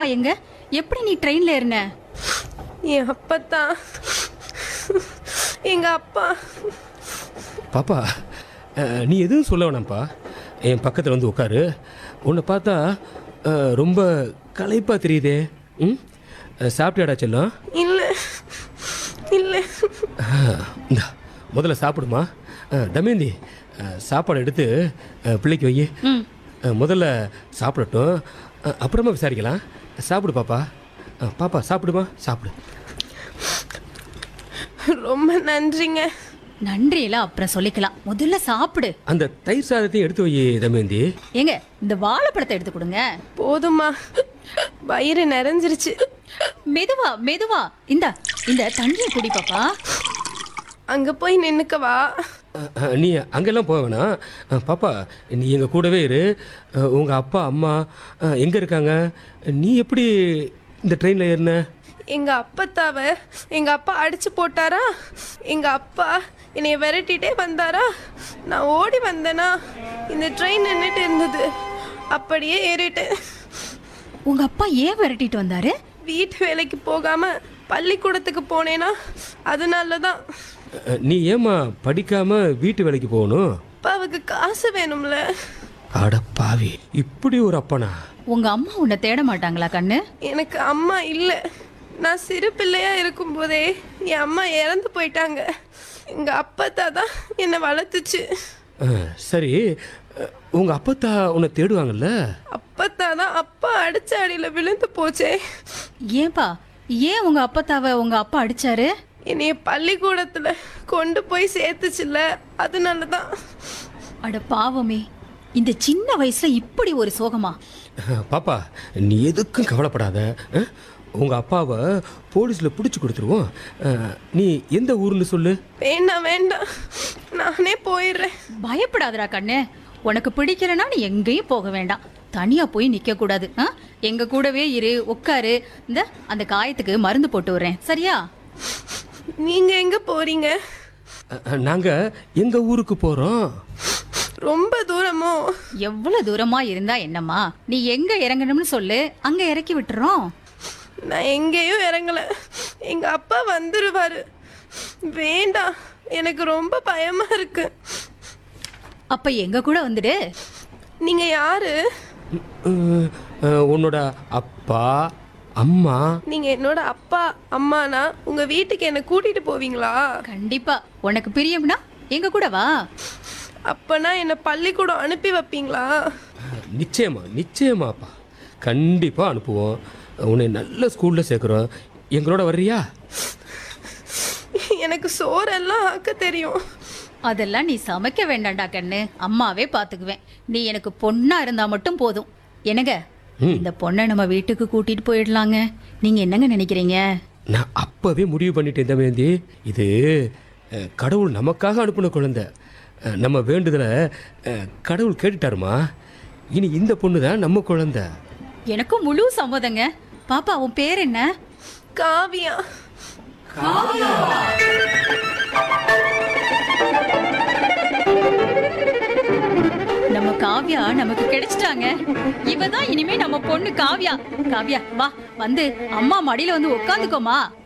எங்க எப்படி நீ ட்ரெயின்ல ஏறின என் அப்பத்தான் எங்க அப்பா பாப்பா அஹ், நீ எதுவும் சொல்ல வேணாம்ப்பா என் பக்கத்தில் வந்து உட்காரு உன்னை பார்த்தா அஹ், ரொம்ப களைப்பாக தெரியுதே ம் அஹ், சாப்பிட்டியாடா செல்லம் இல்ல இல்ல அஹ், இந்தா முதல்ல சாப்பிடுமா அஹ், தமயந்தி அஹ், சாப்பாடு எடுத்து அஹ், பிள்ளைக்கு வை ம் அஹ், முதல்ல சாப்பிடட்டும் அஹ், அப்புறமா விசாரிக்கலாம் சாப்பிடு பாப்பா அஹ், பாப்பா சாப்பிடுமா சாப்பிடு ரொம்ப நன்றிங்க நன்றி எல்லாம் அப்புறம் சொல்லிக்கலாம் முதல்ல சாப்பிடு அந்த தயிர் சாதத்தையும் எடுத்து வை தமயந்தி ஏங்க இந்த வாழைப்பழத்தை எடுத்து கொடுங்க போதுமா வயிறு நிறைஞ்சிருச்சு மெதுவா மெதுவா இந்த இந்த தண்ணியை குடி பாப்பா அங்க போய் நின்னுக்கவா அஹ், அஹ், நீ அங்கெல்லாம் போக வேணாம் அஹ், பாப்பா நீ எங்கள் கூடவே இரு அஹ், உங்க அப்பா அம்மா எங்கே இருக்காங்க நீ எப்படி இந்த ட்ரெயினில் ஏறின எங்க அப்பத்தாவ எங்க அப்பா அடிச்சு போட்டாரா எங்க அப்பா என்னைய விரட்டிட்டே வந்தாரா நான் ஓடி வந்தேனா இந்த ட்ரெயின் நின்றுட்டு இருந்தது அப்படியே ஏறிட்டேன் உங்க அப்பா ஏன் விரட்டிட்டு வந்தாரு வீட்டு வேலைக்கு போகாம பள்ளிக்கூடத்துக்கு போனேனா அதனால தான் அஹ், நீ ஏம்மா படிக்காம வீட்டு வேலைக்கு போகணும் அப்பாவுக்கு காசு வேணும்ல அட பாவி இப்படி ஒரு அப்பனா உங்க அம்மா உன்னை தேட மாட்டாங்களா கண்ணு எனக்கு அம்மா இல்லை நான் சிறு பிள்ளையா இருக்கும்போதே என் அம்மா இறந்து போயிட்டாங்க எங்க அப்பத்தா தான் என்னை வளர்த்துச்சு அஹ், சரி அஹ், உங்க அப்பத்தா உன்னை தேடுவாங்கல்ல அப்பத்தா தான் அப்பா அடிச்ச அடியில் விழுந்து போச்சே ஏன்பா ஏன் உங்க அப்பத்தாவ உங்க அப்பா அடிச்சாரு என்னைய பள்ளிக்கூடத்துல கொண்டு போய் சேர்த்துச்சுல்ல அதனால தான் அட பாவமே இந்த சின்ன வயசுல இப்படி ஒரு சோகமா அஹ், பாப்பா நீ எதுக்கும் கவலைப்படாத அஹ், உங்க அப்பாவை போலீஸில் பிடிச்சி கொடுத்துருவோம் அஹ், நீ எந்த ஊர்னு சொல்லு வேண்டாம் வேண்டாம் நானே போயிடுறேன் பயப்படாதடா கண்ணு உனக்கு பிடிக்கலனா நீ எங்கேயும் போக வேண்டாம் தனியா போய் நிக்க கூடாது ஆ? எங்க கூடவே இரு உட்காரு இந்த அந்த காயத்துக்கு மருந்து போட்டு விடுறேன் சரியா நீங்க எங்க போறீங்க அஹ், நாங்க எங்க ஊருக்கு போறோம் ரொம்ப தூரமோ எவ்வளவு தூரமா இருந்தா என்னம்மா நீ எங்க இறங்கணும்னு சொல்லு அங்க இறக்கி விட்டுறோம் நான் எங்கேயும் இறங்கல எங்க அப்பா வந்துருவாரு வேண்டாம் எனக்கு ரொம்ப பயமா இருக்கு அப்ப எங்க கூட வந்துடு நீங்க யாரு அஹ், அஹ், உன்னோட அப்பா அம்மா நீங்க என்னோட அப்பா அம்மானா உங்க வீட்டுக்கு என்ன கூட்டிட்டு போவீங்களா கண்டிப்பா உனக்கு பிரியம்னா எங்க கூட வா அப்பனா என்ன பள்ளிக்கூடம் அனுப்பி வைப்பீங்களா அஹ், நிச்சயமா நிச்சயமாப்பா கண்டிப்பா அனுப்புவோம் உன்னை நல்ல ஸ்கூல்ல சேர்க்குறோம் எங்களோட வர்றியா எனக்கு சோறெல்லாம் ஆக்க தெரியும் அதெல்லாம் நீ சமைக்க வேண்டாம்டா கண்ணு அம்மாவே பாத்துக்குவேன் நீ எனக்கு பொண்ணா இருந்தா மட்டும் போதும் என்னங்க இந்த பொண்ணை நம்ம வீட்டுக்கு கூட்டிட்டு போயிடலாங்க நீங்க என்னங்க நினைக்கிறீங்க நான் அப்பவே முடிவு பண்ணிட்டேன் தமேந்தி இது அஹ், கடவுள் நமக்காக அனுப்பின குழந்தை அஹ், நம்ம வேண்டுதலை அஹ், கடவுள் கேட்டுட்டாருமா இனி இந்த பொண்ணு தான் நம்ம குழந்தை எனக்கும் முழு சம்மதங்க பாப்பா உன் பேர் என்ன காவியா நம்ம காவ்யா நமக்கு கிடைச்சிட்டாங்க இவ தான் இனிமே நம்ம பொண்ணு காவ்யா காவ்யா வா வந்து அம்மா மடியில வந்து உட்காந்துக்கோமா